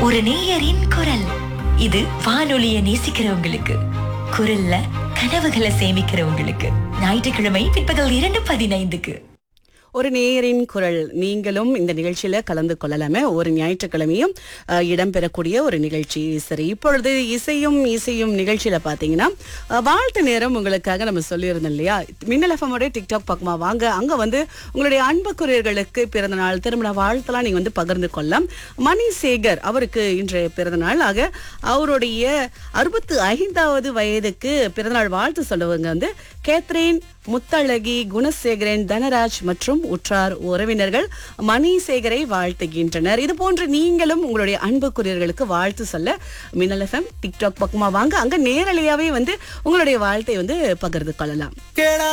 ஒரு நேயரின் குரல் இது வானொலிய நேசிக்கிறவங்களுக்கு குரல்ல கனவுகளை சேமிக்கிறவங்களுக்கு ஞாயிற்றுக்கிழமை பிற்பகல் இரண்டு பதினைந்துக்கு ஒரு நேயரின் குரல் நீங்களும் இந்த நிகழ்ச்சியில கலந்து கொள்ளலாமே ஒரு ஞாயிற்றுக்கிழமையும் அஹ், இடம்பெறக்கூடிய ஒரு நிகழ்ச்சி சரி இப்பொழுது இசையும் இசையும் நிகழ்ச்சியில பாத்தீங்கன்னா அஹ், வாழ்த்து நேரம் உங்களுக்காக நம்ம சொல்லியிருந்தோம் இல்லையா மின்னல் எஃப்எம்மோட டிக்டாக் பக்கமா வாங்க அங்க வந்து உங்களுடைய அன்புக்குரியர்களுக்கு பிறந்த நாள் திருமண வாழ்த்தெல்லாம் நீங்க வந்து பகிர்ந்து கொள்ளலாம் மணி சேகர் அவருக்கு இன்றைய பிறந்த நாள் ஆக அவருடைய அறுபத்து ஐந்தாவது வயதுக்கு பிறந்தநாள் வாழ்த்து சொல்லுவங்க வந்து கேத்ரின் முத்தழகி குணசேகரன் தனராஜ் மற்றும் உற்றார் உறவினர்கள் மணிசேகரை வாழ்த்துகின்றனர் இது போன்று நீங்களும் உங்களுடைய அன்புக்குரியர்களுக்கு வாழ்த்து சொல்ல மின்னல் எஃப்எம் டிக்டாக் பக்கமா வாங்க அங்க நேரலையாவே வந்து உங்களுடைய வாழ்த்தை வந்து பகிர்ந்து கொள்ளலாம்